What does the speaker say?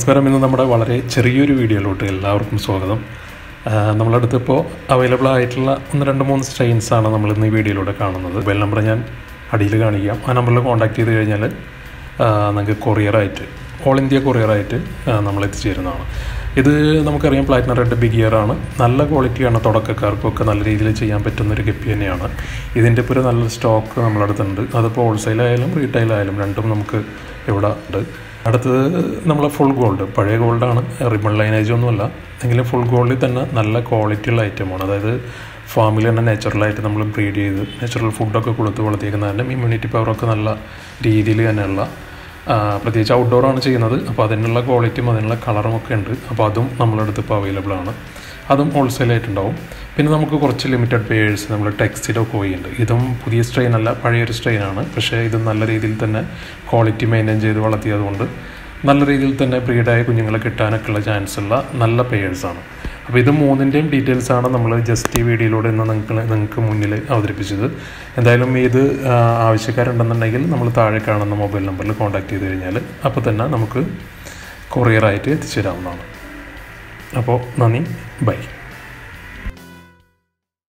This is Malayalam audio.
നമസ്കാരം ഇന്ന് നമ്മുടെ വളരെ ചെറിയൊരു വീഡിയോയിലോട്ട് എല്ലാവർക്കും സ്വാഗതം നമ്മളടുത്ത് ഇപ്പോൾ അവൈലബിൾ ആയിട്ടുള്ള ഒന്ന് രണ്ട് മൂന്ന് സ്ട്രെയിൻസ് ആണ് നമ്മൾ ഇന്ന് ഈ വീഡിയോയിലൂടെ കാണുന്നത് മൊബൈൽ നമ്പർ ഞാൻ അടിയിൽ കാണിക്കാം ആ നമ്പറിൽ കോൺടാക്ട് ചെയ്ത് കഴിഞ്ഞാൽ നമുക്ക് കൊറിയറായിട്ട് ഓൾ ഇന്ത്യ കൊറിയറായിട്ട് നമ്മൾ എത്തിച്ചേരുന്നതാണ് ഇത് നമുക്കറിയാം പ്ലാറ്റിനം റെഡ് ബിഗ് ഇയർ ആണ് നല്ല ക്വാളിറ്റിയാണ് തുടക്കക്കാർക്കൊക്കെ നല്ല രീതിയിൽ ചെയ്യാൻ പറ്റുന്ന ഒരു ഗപ്പി തന്നെയാണ് ഇതിൻ്റെ ഇപ്പോൾ ഒരു നല്ല സ്റ്റോക്ക് നമ്മുടെ അടുത്തുണ്ട് അതിപ്പോൾ ഹോൾസെയിൽ ആയാലും റീറ്റെയിൽ ആയാലും രണ്ടും നമുക്ക് ഇവിടെ ഉണ്ട് അടുത്തത് നമ്മൾ ഫുൾ ഗോൾഡ് പഴയ ഗോൾഡാണ് റിബൺ ലൈനേജ് ഒന്നുമല്ല എങ്കിലും ഫുൾ ഗോൾഡിൽ തന്നെ നല്ല ക്വാളിറ്റിയുള്ള ഐറ്റമാണ് അതായത് ഫാമിൽ തന്നെ നാച്ചുറലായിട്ട് നമ്മൾ ബ്രീഡ് ചെയ്ത് നാച്ചുറൽ ഫുഡൊക്കെ കൊടുത്ത് വളർത്തിയേക്കുന്ന തന്നെ ഇമ്മ്യൂണിറ്റി പവറൊക്കെ നല്ല രീതിയിൽ തന്നെയുള്ള പ്രത്യേകിച്ച് ഔട്ട്ഡോർ ആണ് ചെയ്യുന്നത് അപ്പോൾ അതിനുള്ള ക്വാളിറ്റിയും അതിനുള്ള കളറും ഒക്കെ ഉണ്ട് അപ്പോൾ അതും നമ്മളടുത്ത് ഇപ്പോൾ അവൈലബിൾ ആണ് അതും ഹോൾസെയിലായിട്ടുണ്ടാവും പിന്നെ നമുക്ക് കുറച്ച് ലിമിറ്റഡ് പേഴ്സ് നമ്മൾ ടെക്സ്റ്റിലോ കോയിയുണ്ട് ഇതും പുതിയ സ്ട്രെയിൻ അല്ല പഴയൊരു സ്ട്രെയിനാണ് പക്ഷേ ഇത് നല്ല രീതിയിൽ തന്നെ ക്വാളിറ്റി മെയിൻറ്റെയിൻ ചെയ്ത് വളർത്തിയതുകൊണ്ട് നല്ല രീതിയിൽ തന്നെ ബ്രീഡായ കുഞ്ഞുങ്ങളെ കിട്ടാനൊക്കെ ഉള്ള ചാൻസ് ഉള്ള നല്ല പേഴ്സാണ് അപ്പോൾ ഇത് മൂന്നിൻ്റെയും ഡീറ്റെയിൽസ് ആണ് നമ്മൾ ജസ്റ്റ് ഈ വീഡിയോയിലൂടെ ഇന്ന് നിങ്ങൾക്ക് നിങ്ങൾക്ക് മുന്നിൽ അവതരിപ്പിച്ചത് എന്തായാലും ഇത് ആവശ്യക്കാരുണ്ടെന്നുണ്ടെങ്കിൽ നമ്മൾ താഴെ കാണുന്ന മൊബൈൽ നമ്പറിൽ കോൺടാക്ട് ചെയ്ത് കഴിഞ്ഞാൽ അപ്പോൾ തന്നെ നമുക്ക് കൊറിയറായിട്ട് എത്തിച്ചു തരാവുന്നതാണ് അപ്പോൾ നന്ദി ബൈ